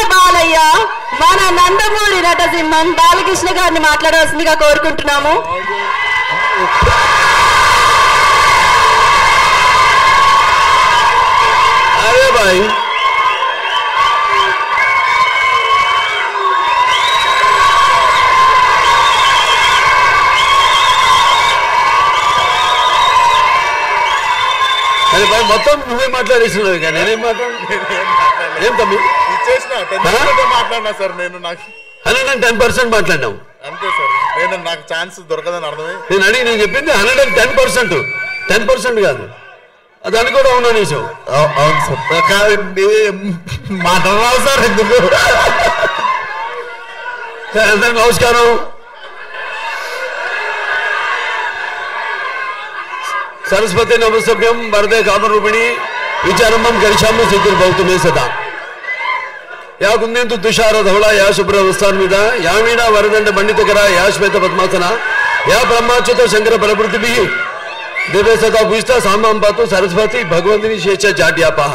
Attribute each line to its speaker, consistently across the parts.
Speaker 1: బాలయ్య మన నందమూరి నటసింహం బాలకృష్ణ గారిని మాట్లాడవలసిందిగా కోరుకుంటున్నాము
Speaker 2: अरे भाई అరే భాయ్ మొత్తం నువ్వే మాట్లాడేస్తున్నావు ఇక నేనేం మాట్లాడు ఏం తమ్మి
Speaker 3: ఇచ్చేసిన టెన్
Speaker 2: ఆ?
Speaker 3: పర్సెంట్ మాట్లాడినా సార్ నేను నాకు
Speaker 2: హండ్రెడ్ అండ్ టెన్ పర్సెంట్ మాట్లాడినావు
Speaker 3: అంతే సార్ నేను నాకు ఛాన్స్ దొరకదని అర్థమై
Speaker 2: నేను అడిగి నేను చెప్పింది hundred and ten percent ten percent కాదు దాన్ని కూడా అవునా నీసావు
Speaker 3: అవు- అవును సార్ కాదండి మాట్లాడరావు సార్ ఎందుకు
Speaker 2: సరే, అందరికి నమస్కారం సరస్వతి నమస్తభ్యం వరదే కామరూపిణి విచారంభం గరిశాము సిద్ధిర్భవతుమే సదా యా కుందేంతు తుషార ధవళ యా శుభ్రవస్థాన్ మీద యా వీణా వరదండ పండితకర యా శ్వేత పద్మాసన యా బ్రహ్మాచ్యుత శంకర బలపృథిభి దివ్య సదా పూజిత సామాం పాతు సరస్వతి భగవంతుని శేష జాడ్యాపాహ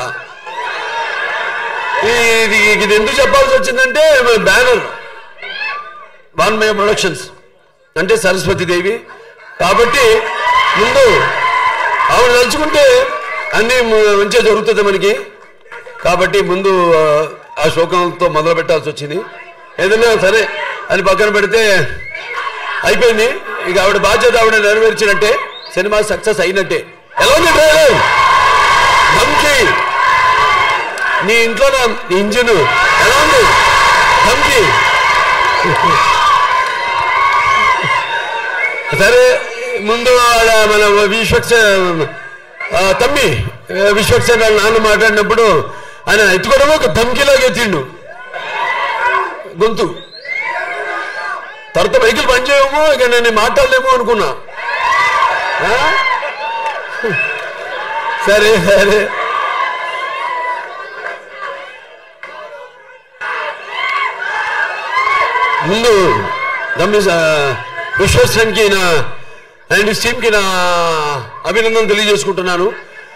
Speaker 2: ఇది ఇది ఎందుకు చెప్పాల్సి వచ్చిందంటే బ్యానర్ వాన్మయ ప్రొడక్షన్స్ అంటే సరస్వతి దేవి కాబట్టి ముందు ఆవిడ తలుచుకుంటే అన్నీ మ- మంచిగా జరుగుతుంది మనకి కాబట్టి ముందు ఆ, ఆ శోకంతో మొదలు పెట్టాల్సి వచ్చింది ఏదైనా సరే అని పక్కన పెడితే అయిపోయింది ఇక ఆవిడ బాధ్యత ఆవిడ నెరవేర్చినట్టే సినిమా సక్సెస్ అయినట్టే ఎలా ఉంది ట్రైలర్ ధమ్కి నీ ఇంట్లో నా ఇంజిన్ ఎలా ఉంది ధమ్కి సరే ముందు ఆడ మన విశ్వక్ష ఆ, తమ్మి ఆ, విశ్వక్సేన్ వాళ్ళ నాన్న మాట్లాడినప్పుడు ఆయన ఎత్తుకోవడం ఒక ధమ్కిలాగే తిండు గొంతు తర్వాత బైకులు పనిచేయమో ఇక నేను మాట్లాడలేమో అనుకున్నా ఆ? సరే సరే ముందు దమ్మి విశ్వస్టన్కి నా అండ్ టీమ్కి నా అభినందన తెలియజేసుకుంటున్నాను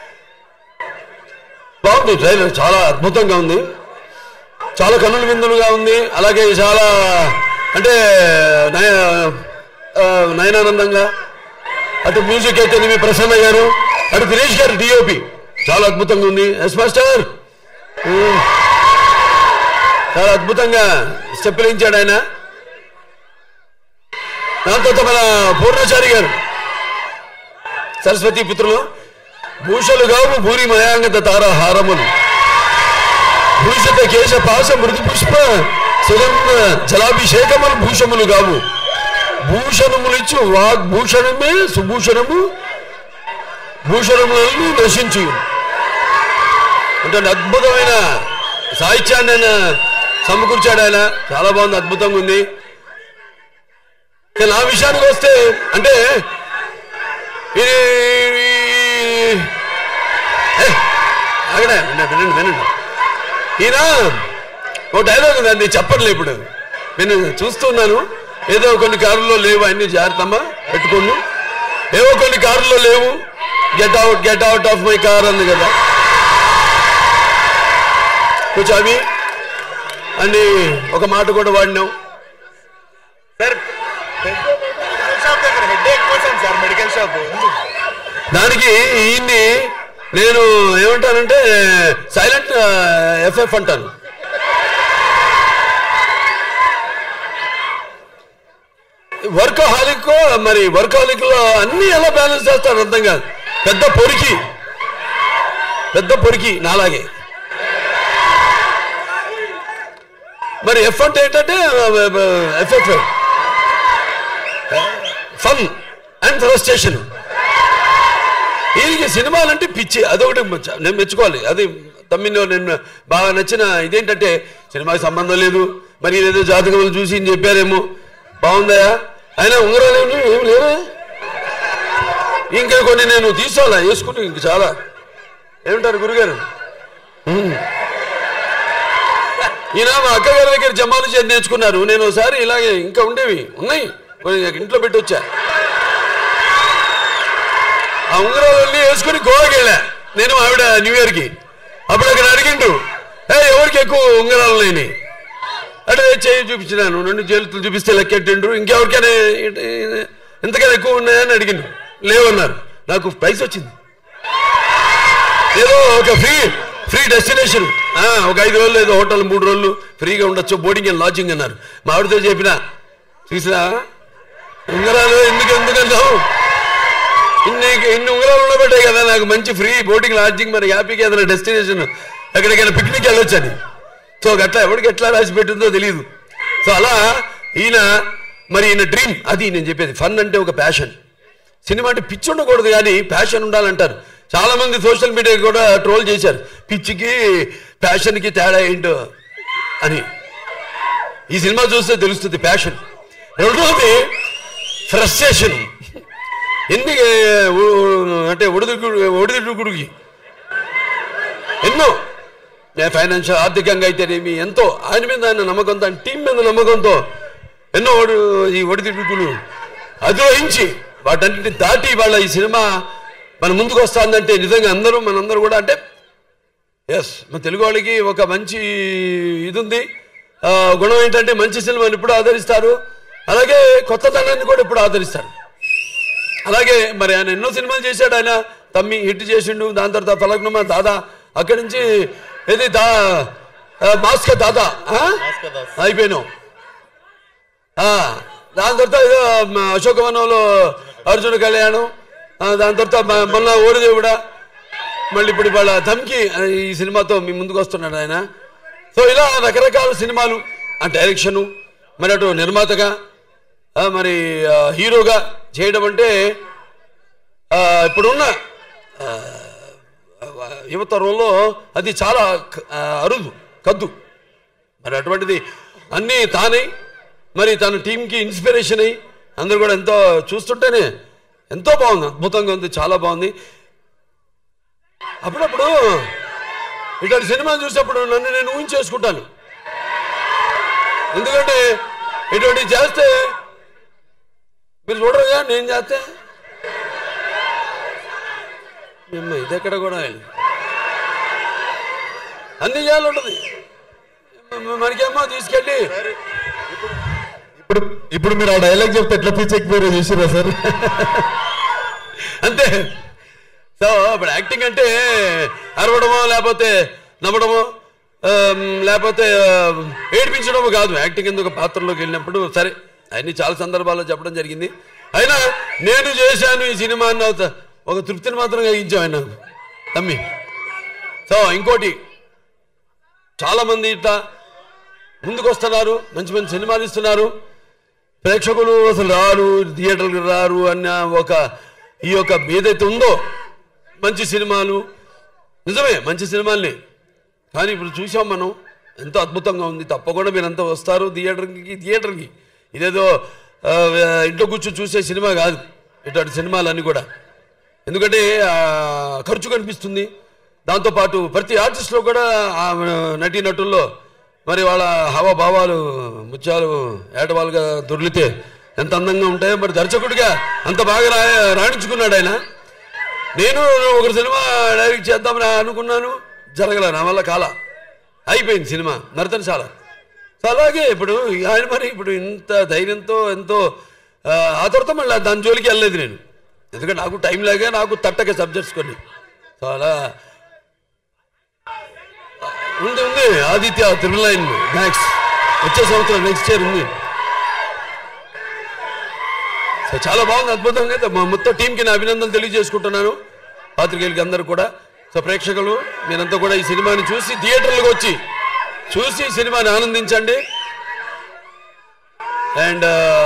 Speaker 2: బాగుంది ట్రైలర్ చాలా అద్భుతంగా ఉంది చాలా కన్నుల విందులుగా ఉంది అలాగే చాలా అంటే నయ ఆ, నయనానందంగా అటు మ్యూజిక్ అయితే మీ ప్రసన్న గారు అటు దినేష్ గారు డిఓపి చాలా అద్భుతంగా ఉంది ఎస్ మాస్టర్ ఉమ్. చాలా అద్భుతంగా స్టెప్పులించాడు ఆయన దాంతో మన పూర్ణచారి గారు సరస్వతి పుత్రులు భూషలు గావు భూరి మయాంగత తార హారములు భూషిత కేశ పాశ మృదు పుష్ప సుగంధ జలాభిషేకములు భూషములు గావు భూషణములిచ్చు వాగ్భూషణమే సుభూషణము భూషణములను నశించు అంటే అద్భుతమైన సాహిత్యాన్ని ఆయన సమకూర్చాడు ఆయన చాలా బాగుంది అద్భుతంగా ఉంది ఇక నా విషయానికి వస్తే అంటే ఇది ఏ, ఆగండి, వినండి వినండి వినండి ఈయన ఓ డైలాగ్ ఉంది అది చెప్పట్లే ఇప్పుడు నేను చూస్తున్నాను ఏదో కొన్ని కారుల్లో లేవు అన్ని జాగ్రత్తమ్మా పెట్టుకోండి ఏవో కొన్ని కారుల్లో లేవు get out get out of my car అంది కదా కొంచెం అవి అన్ని ఒక మాట కూడా వాడినాం
Speaker 3: సార్ మెడికల్ షాప్ దగ్గర హెడ్ ఎక్కువ సార్ మెడికల్ షాప్
Speaker 2: దానికి ఈయన్ని నేను ఏమంటానంటే సైలెంట్ ఎఫ్ఎఫ్ అంటాను వర్క్ హాలిక్ మరి వర్క్ హాలిక్ లో అన్ని ఎలా బ్యాలెన్స్ చేస్తాడు అర్థం కాదు పెద్ద పొరికి పెద్ద పొరికి నాలాగే మరి ఎఫ్ అంటే ఏంటంటే ఎఫ్ఎఫ్ ఫన్ అండ్ ఫ్రస్ట్రేషన్ ఈయనకి సినిమాలంటే పిచ్చి అదొకటి మెచ్చ- నేను మెచ్చుకోవాలి అది తమ్మిలో నేను బాగా నచ్చిన ఇదేంటంటే సినిమాకి సంబంధం లేదు మరి ఏదో జాతకములు చూసి ఈయన చెప్పారేమో బాగుందయా అయినా ఉంగరాలు ఏమి ఏం లేవే ఇంకా కొన్ని నేను తీసుకోవాలా వేసుకుంటే ఇంక చాలా ఏమంటారు గురుగారు ఉమ్. ఈయన మా అక్కగారి దగ్గర జమాలు చేసి నేర్చుకున్నారు నేను ఒకసారి ఇలాగే ఇంకా ఉండేవి ఉన్నాయి కొన్ని ఇంట్లో పెట్టి వచ్చా ఆ ఉంగరాలన్నీ వేసుకుని గోవాకి వెళ్ళా నేను ఆవిడ న్యూ ఇయర్ కి అప్పుడు అక్కడ అడిగిండు ఏ ఎవరికి ఎక్కువ ఉంగరాలు లేని అంటే చేయి చూపించినాను రెండు చేతులు చూపిస్తే లెక్కెట్టిండ్రు ఇంకెవరికైనా ఇ- ఇ- ఇంతకన్నా ఎక్కువ ఉన్నాయని అడిగిండు లేవన్నారు నాకు ప్రైస్ వచ్చింది ఏదో ఒక ఫ్రీ ఫ్రీ డెస్టినేషన్ ఒక ఐదు రోజులు ఏదో హోటల్ మూడు రోజులు ఫ్రీగా ఉండొచ్చు బోర్డింగ్ అండ్ లాడ్జింగ్ అన్నారు మా ఆవిడతో చెప్పిన చూసినా ఉంగరాలు ఎందుకు ఎందుకన్నావు ఇన్ని ఇన్ని ఉంగరాలు ఉండబట్టాయి కదా నాకు మంచి ఫ్రీ బోటింగ్ లాడ్జింగ్ మరి హ్యాపీగా ఏదైనా డెస్టినేషన్ ఎక్కడికైనా పిక్నిక్ వెళ్ళొచ్చని సో అట్లా ఎవరికి ఎట్లా రాసి పెట్టిందో తెలియదు సో అలా ఈయన మరి ఈయన డ్రీమ్ అది నేను చెప్పేది ఫన్ అంటే ఒక ప్యాషన్ సినిమా అంటే పిచ్చి ఉండకూడదు కానీ ప్యాషన్ ఉండాలంటారు చాలా మంది సోషల్ మీడియా కూడా ట్రోల్ చేశారు పిచ్చికి ప్యాషన్కి తేడా ఏంటో అని ఈ సినిమా చూస్తే తెలుస్తుంది ప్యాషన్ రెండోది ఫ్రస్ట్రేషన్ ఎన్ని ఉ- ఉ- అంటే ఒడిదుడు ఒడిదుడుకుడికి ఎన్నో ఫైనాన్షియల్ ఆర్థికంగా అయితేనేమి ఎంతో ఆయన మీద ఆయన నమ్మకంతో ఆయన టీం మీద నమ్మకంతో ఎన్నో ఒడి ఈ ఒడిదుడుకులు అధిరోహించి వాటన్నిటిని దాటి వాళ్ళ ఈ సినిమా మన ముందుకు వస్తుందంటే నిజంగా అందరూ మనందరూ కూడా అంటే ఎస్ మన తెలుగు వాళ్ళకి ఒక మంచి ఇది ఉంది ఆ, గుణం ఏంటంటే మంచి సినిమాని ఇప్పుడు ఆదరిస్తారు అలాగే కొత్తదనాన్ని కూడా ఇప్పుడు ఆదరిస్తారు అలాగే మరి ఆయన ఎన్నో సినిమాలు చేశాడు ఆయన తమ్మి హిట్ చేసిండు దాని తర్వాత ఫలక్నుమా దాదా అక్కడి నుంచి ఏది దా ఆ, మాస్క దాదా ఆ? అయిపోయినావు ఆ, దాని తర్వాత ఏదో మ, అశోకవనంలో అర్జున కళ్యాణం ఆ, దాని తర్వాత మ- మొన్న ఓడిదేవుడా మళ్ళీ ఇప్పుడు వాళ్ళ ధమ్కి ఆ, ఈ సినిమాతో మీ ముందుకు వస్తున్నాడు ఆయన సో ఇలా రకరకాల సినిమాలు ఆ డైరెక్షను మరి అటు నిర్మాతగా ఆ, మరి ఆ, హీరోగా చేయడం అంటే ఆ, ఇప్పుడున్న ఆ, యువతరంలో అది చాలా క- ఆ, అరుదు కద్దు మరి అటువంటిది అన్నీ తానై మరి తన టీంకి ఇన్స్పిరేషన్ అయ్యి అందరూ కూడా ఎంతో చూస్తుంటేనే ఎంతో బాగుంది అద్భుతంగా ఉంది చాలా బాగుంది అప్పుడప్పుడు ఇట్లాంటి సినిమా చూసేప్పుడు నన్ను నేను ఊహించేసుకుంటాను ఎందుకంటే ఇటువంటి చేస్తే మీరు చూడరుగా నేను చేస్తే ఏమ్మా, ఇది ఎక్కడ కూడా అన్ని చేయాలి ఉంటుంది మనకేమో తీసుకెళ్ళి
Speaker 3: ఇప్పుడు ఇప్పుడు మీరు ఆ డైలాగ్ చెప్తే ఎట్లా పిచ్చెక్కిపోయారో చూసిరా సార్
Speaker 2: అంతే సో ఇప్పుడు యాక్టింగ్ అంటే అరవడమో లేకపోతే నవ్వడమో ఆమ్, లేకపోతే ఆ, ఏడిపించడమో కాదు యాక్టింగ్ ఎందుకు పాత్రలోకి వెళ్ళినప్పుడు సరే అన్ని చాలా సందర్భాల్లో చెప్పడం జరిగింది అయినా నేను చేశాను ఈ సినిమా అన్న ఒక- ఒక తృప్తిని మాత్రం కలిగించాం ఆయన నాకు తమ్మి సో ఇంకోటి చాలా మంది ఇట్లా ముందుకు వస్తున్నారు మంచి మంచి సినిమాలు ఇస్తున్నారు ప్రేక్షకులు అసలు రారు థియేటర్లకు రారు అన్న ఒక ఈ యొక్క ఏదైతే ఉందో మంచి సినిమాలు నిజమే మంచి సినిమాల్ని కానీ ఇప్పుడు చూసాం మనం ఎంతో అద్భుతంగా ఉంది తప్పకుండా మీరంతా వస్తారు థియేటర్కి థియేటర్కి ఇదేదో ఆ, ఇంట్లో కూర్చొని చూసే సినిమా కాదు ఇటువంటి సినిమాలన్నీ కూడా ఎందుకంటే ఆ, ఖర్చు కనిపిస్తుంది దాంతోపాటు ప్రతి ఆర్టిస్ట్లో కూడా ఆ నటీ నటుల్లో మరి వాళ్ళ హావభావాలు ముత్యాలు ఏటవాలుగా దొర్లితే ఎంత అందంగా ఉంటాయో మరి దర్శకుడిగా అంత బాగా రా రాణించుకున్నాడు ఆయన నేను ఒక సినిమా డైరెక్ట్ చేద్దామని అనుకున్నాను జరగల నా వల్ల కాల అయిపోయింది సినిమా నర్తనశాల సో అలాగే ఇప్పుడు ఆయన మరి ఇప్పుడు ఇంత ధైర్యంతో ఎంతో ఆ, ఆ తర్వాత మళ్ళీ దాని జోలికి వెళ్ళలేదు నేను ఎందుకంటే నాకు టైం లాగా నాకు తట్టక సబ్జెక్ట్స్ కొన్ని సో అలా ఉంది ఉంది ఆదిత్య త్రిబుల్ లైన్ మ్యాక్స్ వచ్చే సంవత్సరం నెక్స్ట్ ఇయర్ ఉంది సో చాలా బాగుంది అద్భుతంగా అయితే మా మొత్తం టీంకి నా అభినందనలు తెలియజేసుకుంటున్నాను పాత్రికేయులకి అందరూ కూడా సో ప్రేక్షకులు మీరంతా కూడా ఈ సినిమాని చూసి థియేటర్లకు వచ్చి చూసి ఈ సినిమాని ఆనందించండి అండ్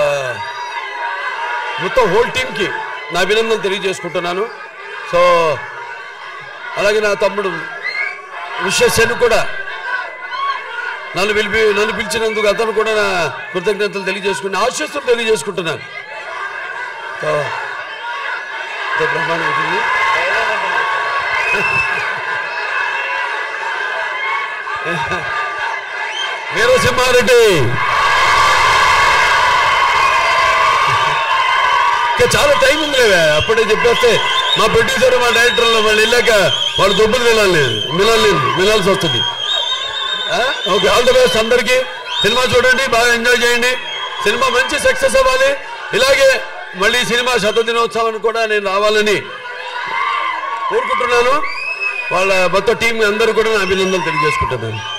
Speaker 2: మొత్తం హోల్ టీంకి నా అభినందనలు తెలియజేసుకుంటున్నాను సో అలాగే నా తమ్ముడు విశ్వసేను కూడా నన్ను పిలిపి నన్ను పిలిచినందుకు అతను కూడా నా కృతజ్ఞతలు తెలియజేసుకుని ఆశీస్సులు తెలియజేసుకుంటున్నాను సో సో బ్రహ్మాండం ఉంటుంది వీరసింహారెడ్డి ఇంకా చాలా టైం ఉంది లేవే అప్పుడే చెప్పేస్తే మా ప్రొడ్యూసర్ మా డైరెక్టర్లు వాళ్ళు వెళ్ళాక వాళ్ళు దుబ్బలు వినాలి మిలాలి మిలాల్సి వస్తుంది ఓకే ఆల్ ది బెస్ట్ అందరికీ సినిమా చూడండి బాగా ఎంజాయ్ చేయండి సినిమా మంచి సక్సెస్ అవ్వాలి ఇలాగే మళ్ళీ సినిమా శత దినోత్సవానికి కూడా నేను రావాలని కోరుకుంటున్నాను వాళ్ళ మొత్తం టీం అందరూ కూడా నా అభినందనలు తెలియజేసుకుంటున్నాను